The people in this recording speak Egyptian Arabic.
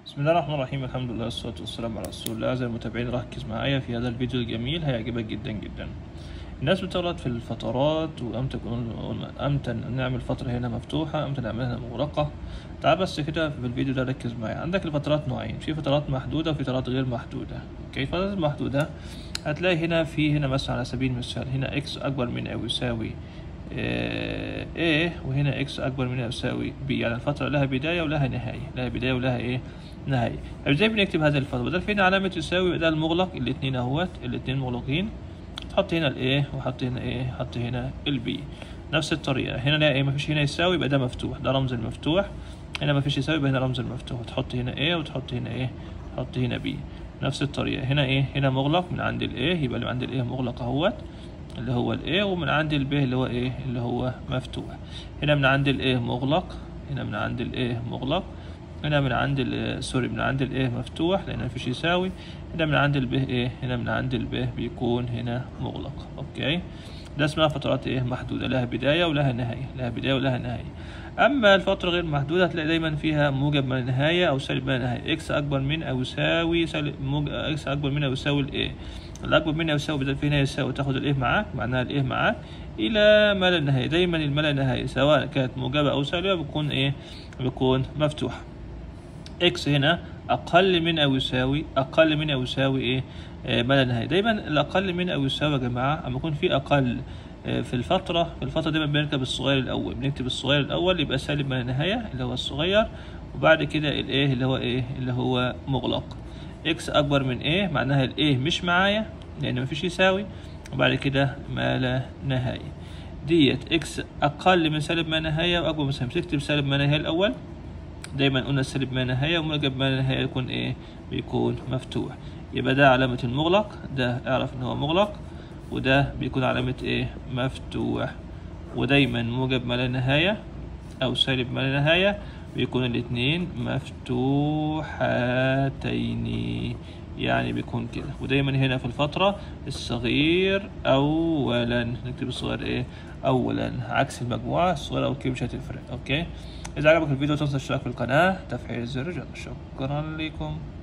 بسم الله الرحمن الرحيم الحمد لله والصلاة والسلام على رسول الله أعزائي المتابعين ركز معايا في هذا الفيديو الجميل هيعجبك جدا جدا الناس بتغلط في الفترات وأمتى أمتى نعمل فترة هنا مفتوحة أمتى نعملها هنا مغلقة تعال بس كده في الفيديو ده ركز معايا عندك الفترات نوعين في فترات محدودة وفي فترات غير محدودة اوكي الفترات المحدودة هتلاقي هنا في هنا مثلا على سبيل المثال هنا اكس أكبر من أو يساوي A وهنا اكس أكبر من أو يساوي B يعني الفترة لها بداية ولها نهاية لها بداية ولها إيه نهاية ازاي بنكتب هذه الفترة بدل فينا علامة يساوي ده المغلق الاتنين اهوت الاتنين مغلقين تحط هنا الايه وحط هنا ايه حط هنا البي نفس الطريقة هنا لا ايه مفيش هنا يساوي يبقى ده مفتوح ده رمز المفتوح هنا مفيش يساوي يبقى هنا رمز المفتوح تحط هنا ايه وتحط هنا ايه تحط هنا بي نفس الطريقة هنا ايه هنا مغلق من عند الايه يبقى اللي عند الايه مغلق اهوت اللي هو الايه ومن عند البي اللي هو ايه اللي هو مفتوح هنا من عند الايه مغلق هنا من عند الايه مغلق هنا من عند سوري من عند الايه مفتوح لان مفيش يساوي هنا من عند الب ايه هنا من عند الب بيكون هنا مغلق اوكي ده اسمها فترات ايه محدوده لها بدايه ولها نهايه لها بدايه ولها نهايه اما الفتره غير محدوده هتلاقي دايما فيها موجب من النهايه او سالب من النهايه اكس اكبر من او يساوي سالب موجب اكس اكبر من او يساوي الايه الاكبر من او يساوي بدل في هنا يساوي تاخد الايه معاك معناها الايه معاك الى ما لا نهايه دايما الما لا نهايه سواء كانت موجبه او سالبه بتكون ايه بتكون مفتوحه اكس هنا اقل من او يساوي اقل من او يساوي ايه آه ما لا نهايه دايما الاقل من او يساوي يا جماعه اما يكون في اقل آه في الفتره في الفتره دايما بنركب الصغير الاول بنكتب الصغير الاول يبقى سالب ما لا نهايه اللي هو الصغير وبعد كده الايه اللي هو ايه اللي هو مغلق اكس اكبر من ايه معناها الايه مش معايا لان مفيش يساوي وبعد كده ما لا نهايه ديت اكس اقل من سالب ما نهايه واكبر من سالب تكتب سالب ما نهايه الاول دايما قلنا سالب ما نهاية وموجب ما نهاية يكون ايه بيكون مفتوح يبقى ده علامة المغلق ده اعرف ان هو مغلق وده بيكون علامة ايه مفتوح ودايما موجب ما لا نهاية او سالب ما لا نهاية بيكون الاتنين مفتوحتين يعني بيكون كده ودايما هنا في الفترة الصغير اولا نكتب الصغير ايه اولا عكس المجموعة الصغير او الكبير مش هتفرق اوكي اذا عجبك الفيديو تنسى الاشتراك في القناة تفعيل زر الجرس شكرا لكم